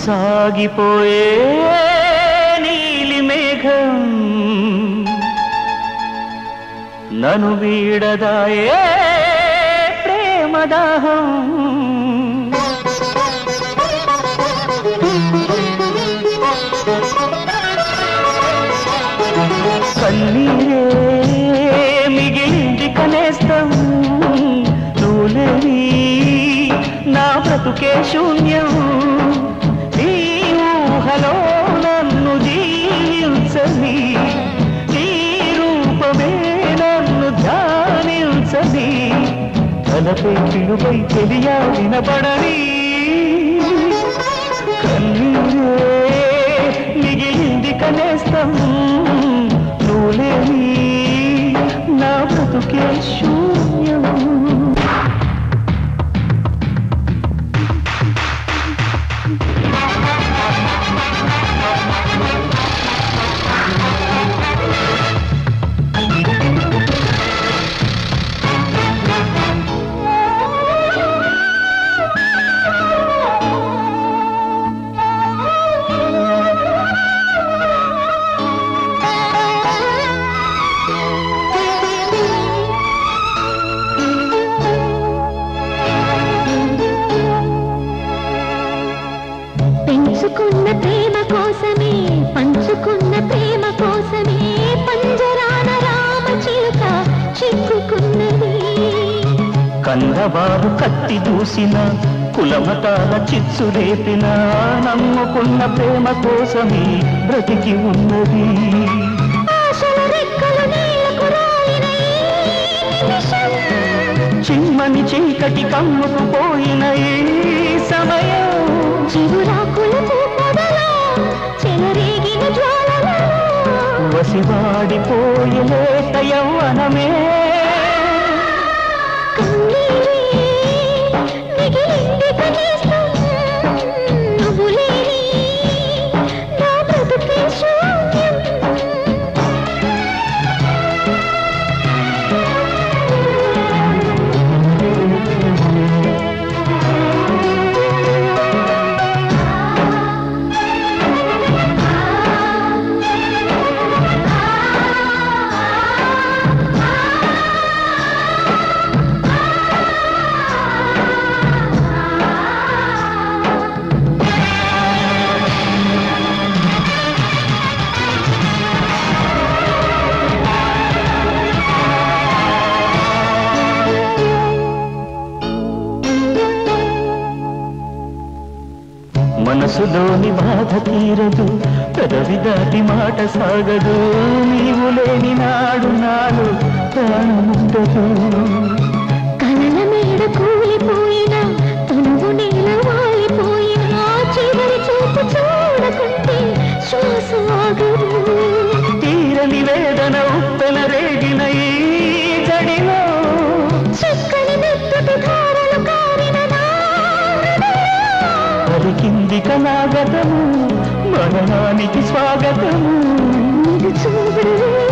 సాగిపోయే నీలి మేఘం నను వీడదాయే ప్రేమదాహం కన్నీరే మిగిలింది కనేస్తం నువ్వులేని నా బ్రతుకే శూన్యం నీ ఊహలో నన్ను జీవించని నీ రూపమే నన్ను ధ్యానించని తలపై పిలుపై తెలియా వినపడని కన్నీరే మిగిలింది కనేస్తం నువ్వులేని నా బ్రతుకే శూన్యం పెంచుకున్న ప్రేమ కోసమే పంచుకున్న ప్రేమ కోసమే పంజరాన రామ చిలుక చిక్కుకున్నది కన్నవారు కత్తి దూసిన కులమతాల చిచ్చు రేపిన నమ్ముకున్న ప్రేమ కోసమే బ్రతికి ఉన్నది ఆశల రెక్కలు నీళ్లకు రాలిన ఈ నిమిషం చిమ్మని చీకటి కమ్ముకు పోయిన ఈ సమయం చిగురాకులకు పొదలో చెలరేగిన జ్వాలలో వసివాడిపోయి లేత యవ్వనమే కన్నీరే మిగిలింది కనీసం నువ్వు లేని నా బ్రతుకే శూన్యం మనసులోని బాధ తీరదు పెదవి దాటి మాట సాగదు నీవు లేని నాడు నాడు ప్రాణముండదు కలల మేడ కూలిపోయిన తనువు నేల వాలిపోయిన చివరి చూపు చూడకుంటే శ్వాస ఆగదు తీరని వేదన ఉప్పెన రేగిన ఈ జడిలో చక్కని మెత్తటి ధారలు కారిన నా హృదయం. పలికింది కనాగతము మరణానికి స్వాగతము నీకు చూడు